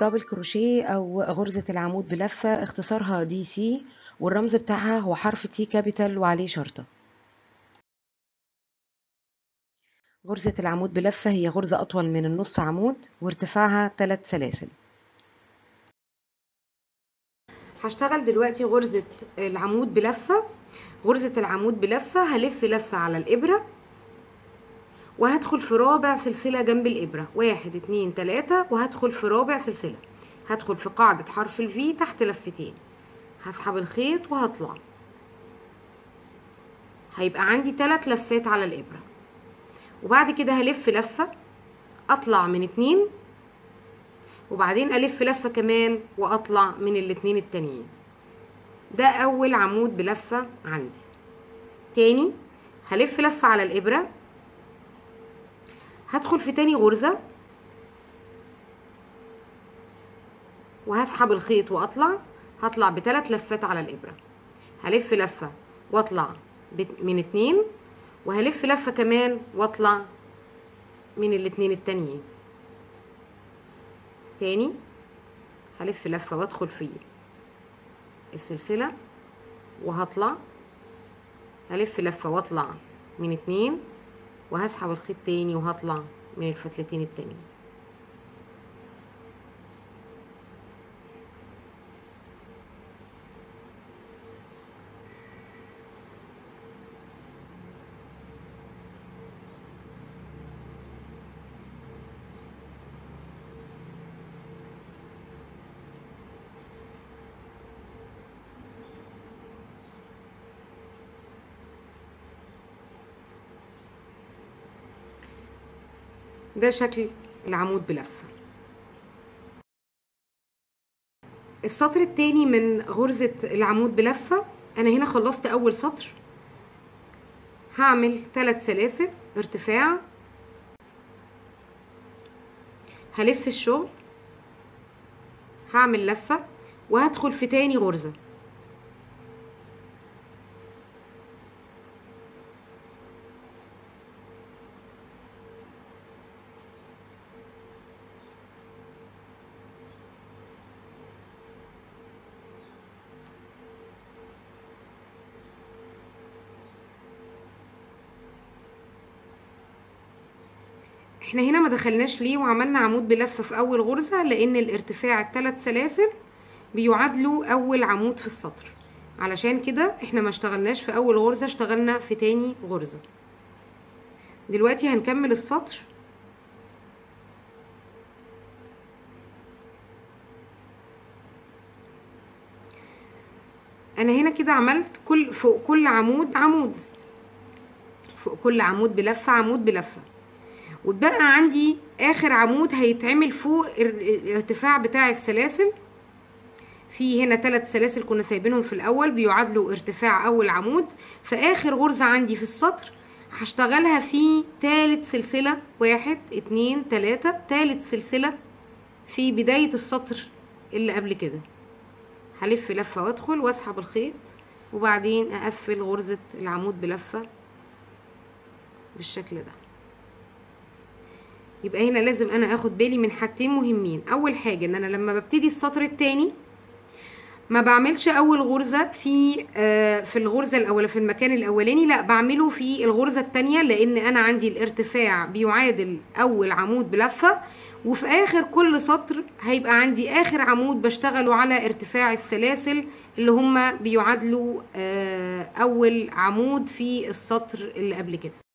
دبل كروشيه او غرزة العمود بلفة اختصارها دي سي والرمز بتاعها هو حرف تي كابيتال وعليه شرطة غرزة العمود بلفة هي غرزة أطول من النص عمود وارتفاعها 3 سلاسل هشتغل دلوقتي غرزة العمود بلفة غرزة العمود بلفة هلف لفة على الإبرة وهدخل في رابع سلسلة جنب الإبرة واحد اتنين تلاتة وهدخل في رابع سلسلة هدخل في قاعدة حرف الفي تحت لفتين هسحب الخيط وهطلع هيبقى عندي تلات لفات على الإبرة وبعد كده هلف لفة أطلع من اتنين وبعدين ألف لفة كمان وأطلع من الاتنين التانيين ده أول عمود بلفة عندي تاني هلف لفة على الإبرة هدخل في تاني غرزة وهسحب الخيط واطلع هطلع بثلاث لفات على الابرة هلف لفة واطلع من اتنين وهلف لفة كمان واطلع من الاتنين التانيين تاني هلف لفة وادخل في السلسلة وهطلع هلف لفة واطلع من اتنين وهسحب الخيط تاني وهطلع من الفتلتين التانيين ده شكل العمود بلفة السطر التاني من غرزة العمود بلفة انا هنا خلصت اول سطر هعمل ثلاث سلاسل ارتفاع هلف الشغل هعمل لفة وهدخل في تاني غرزة احنا هنا ما دخلناش ليه وعملنا عمود بلفه في اول غرزه لان الارتفاع الثلاث سلاسل بيعادلوا اول عمود في السطر علشان كده احنا ما اشتغلناش في اول غرزه اشتغلنا في تاني غرزه دلوقتي هنكمل السطر انا هنا كده عملت كل فوق كل عمود عمود فوق كل عمود بلفه عمود بلفه واتبقى عندي اخر عمود هيتعمل فوق الارتفاع بتاع السلاسل في هنا ثلاث سلاسل كنا سايبينهم في الاول بيعادلوا ارتفاع اول عمود فاخر غرزة عندي في السطر هشتغلها في ثالث سلسلة واحد اتنين تلاتة ثالث سلسلة في بداية السطر اللي قبل كده هلف لفة وادخل واسحب الخيط وبعدين اقفل غرزة العمود بلفة بالشكل ده يبقى هنا لازم انا اخد بالي من حاجتين مهمين اول حاجه ان انا لما ببتدي السطر التاني ما بعملش اول غرزه في آه في الغرزه الاولى في المكان الاولاني لا بعمله في الغرزه التانية لان انا عندي الارتفاع بيعادل اول عمود بلفه وفي اخر كل سطر هيبقى عندي اخر عمود بشتغله على ارتفاع السلاسل اللي هما بيعادلوا آه اول عمود في السطر اللي قبل كده